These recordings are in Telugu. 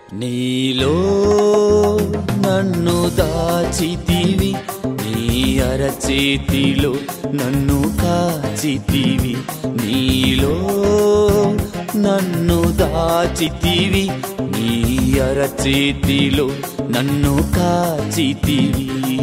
నీలో నన్ను దాచితివి నీ అరచేతిలో నన్ను కాచితివి నీలో నన్ను దాచితివి నీ అరచేతిలో నన్ను కాచితివి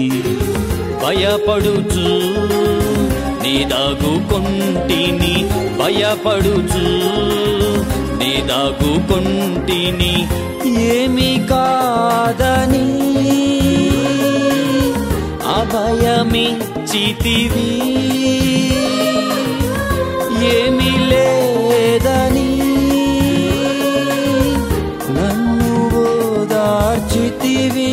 భయపడుచు నీ దాగుకొంటిని భయపడుచు నీ దాగుకొంటిని ఏమి కాదని అభయమిచ్చితివి ఏమి లేదని నన్ను ఓదార్చితివి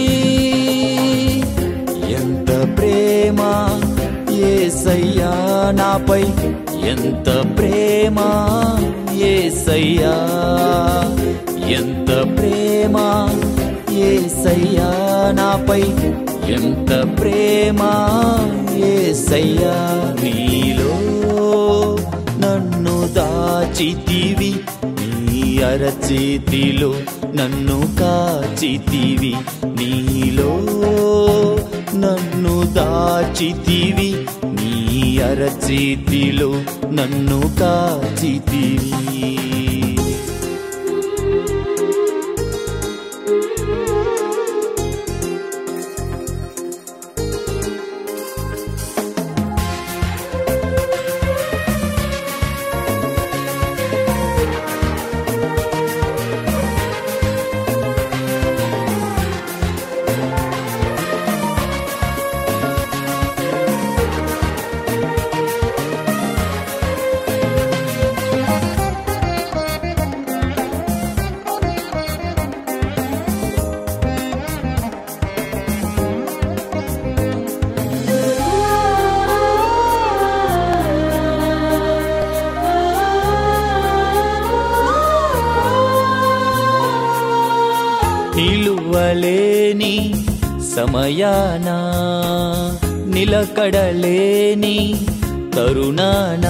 ఎంత ప్రేమ ఏసయ్యా నాపై ఎంత ప్రేమ ఏసయ్యా ఎంత ప్రేమ ఏసయ్యా నాపై ఎంత ప్రేమ ఏసయ్యా నీలో నన్ను దాచితివి నీ అరచేతిలో నన్ను కాచితివి నీలో నన్ను దాచితివి నీ అరచేతిలో నన్ను కాచితివి నిలువలేని సమయాన నిలకడలేని తరుణాన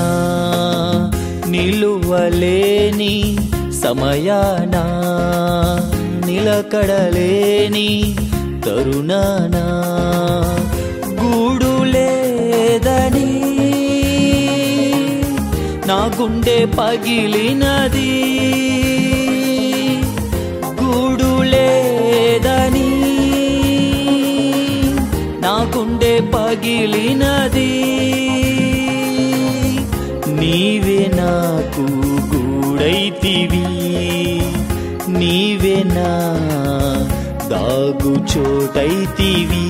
నిలువలేని సమయాన నిలకడలేని తరుణాన గూడు లేదని నా గుండె పగిలినది గూడు లేదని నా గుండె పగిలినది నీవే నాకు గూడైతివి నీవే నా దాగు చోటైతివి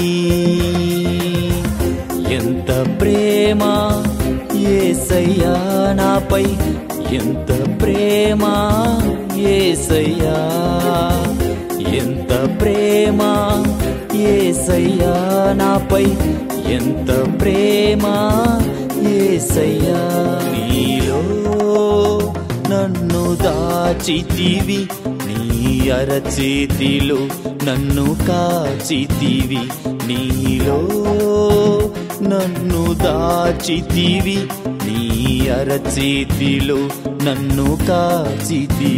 ఎంత ప్రేమ ఏసయ్యా నాపై ఎంత ప్రేమ ఏసయ్యా ఎంత ప్రేమ ఏసయ్యా నాపై ఎంత ప్రేమ ఏసయ్యా నీలో నన్ను దాచితివి నీ అరచేతిలో నన్ను కాచితివి నీలో నన్ను దాచితివి నీ అరచేతిలో నన్ను కాచితివి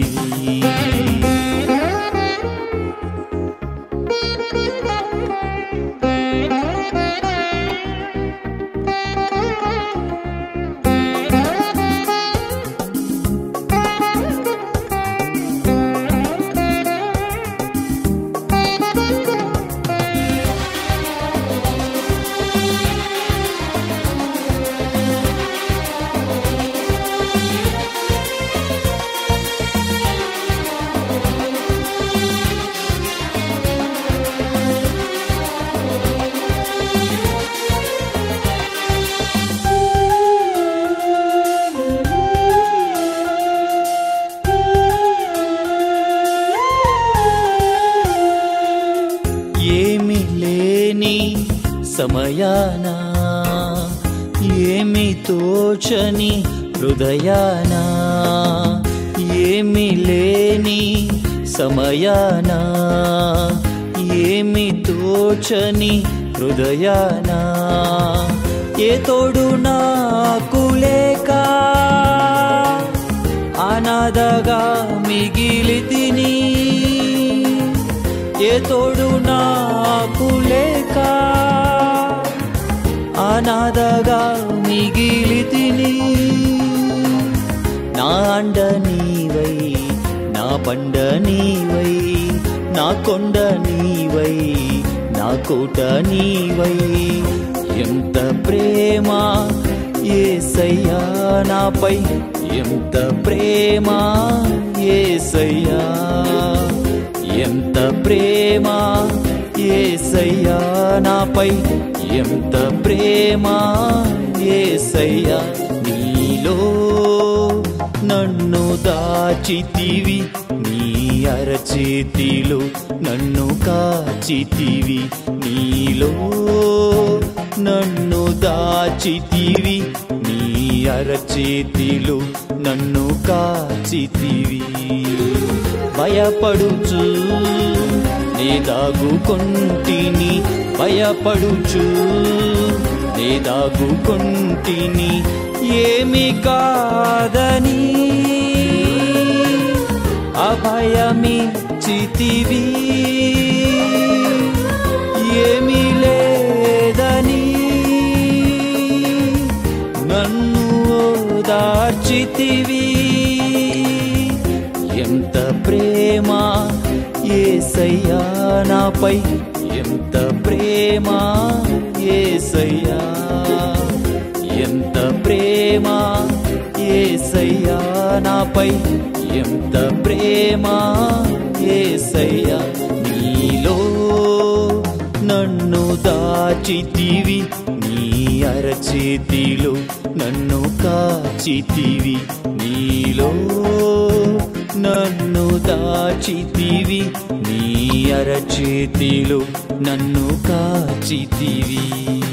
ఏమి లేని సమయాన ఏమి తోచని హృదయాన ఏమి లేని సమయాన ఏమి తోచని హృదయాన ఏ తోడు నాకు లేక అనాథగా మిగిలి తిని ఏ తోడు నాకు లేక అనాథగా మిగిలి తిని నా అండ నీవై నా పండ నీవై నా కొండ నీవై నా కోట నీవై ఎంత ప్రేమ ఏసయ్యా నాపై ఎంత ప్రేమ ఏసయ్యా ఎంత ప్రేమ ఏసయ్యా నాపై ఎంత ప్రేమ ఏసయ్యా నీలో నన్ను దాచితివి నీ అరచేతిలో నన్ను కాచితివి నీలో నన్ను దాచితివి నీ అరచేతిలో నన్ను కాచితివి భయపడుచు నే దాగుకొంటిని భయపడుచు నే దాగుకొంటిని ఏమి కాదని అభయమిచ్చితివి ఏమి లేదని నన్ను ఓదార్చితివి ఎంత ప్రేమ ఏసయ్యా నాపై ఎంత ప్రేమ ఏసయ్యా ఎంత ప్రేమ ఏసయ్యా నాపై ఎంత ప్రేమ ఏసయ్యా నీలో నన్ను దాచితివి నీ అరచేతిలో నన్ను కాచితివి నీలో నన్ను దాచితివి నీ అరచేతిలో నన్ను కాచితివి